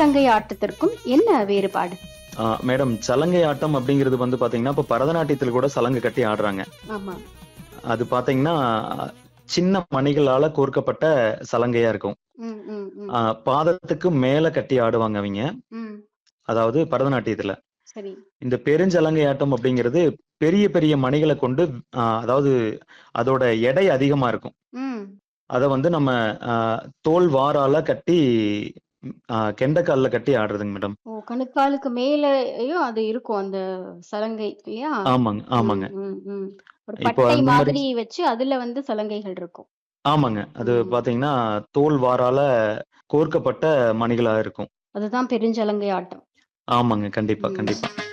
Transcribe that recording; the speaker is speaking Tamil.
பெருஞ்சலங்கை ஆட்டத்திற்கும் என்ன வேறுபாடு ஆ, மேடம் சலங்கை ஆட்டம் அப்படிங்கிறது வந்து பாத்தீங்கன்னா இப்ப பரதநாட்டியத்தில் கூட சலங்கை கட்டி ஆடுறாங்க ஆமா அது பாத்தீங்கன்னா சின்ன மணிகளால கோர்க்கப்பட்ட சலங்கையா இருக்கும் ம், ம், ம், ஆ, பாதத்துக்கு மேல கட்டி ஆடுவாங்க அவங்க ம். அதாவது பரதநாட்டியத்துல சரி இந்த பெருஞ்சலங்கை ஆட்டம் அப்படிங்கிறது பெரிய பெரிய மணிகளை கொண்டு ஆ, அதாவது அதோட எடை அதிகமா இருக்கும் ம் அதை வந்து நம்ம ஆ, தோல் வாரால கட்டி ஆ, கெண்டைக்கால்ல கட்டி ஆடுறதுங்க மேடம் ஓ கணுக்காலுக்கு மேலயும் அது இருக்கும் அந்த சலங்கை இல்லையா ஆமாங்க ஆமாங்க ம், ம், ம். ஒரு இப்போ பட்டை அந்த மாதிரி- மாதிரி வச்சு அதுல வந்து சலங்கைகள் இருக்கும் ஆமாங்க அது ம். பாத்தீங்கன்னா தோல் வாரால கோர்க்கப்பட்ட மணிகளா இருக்கும் அதுதான் பெருஞ்சலங்கை ஆட்டம் ஆமாங்க கண்டிப்பா ம். கண்டிப்பா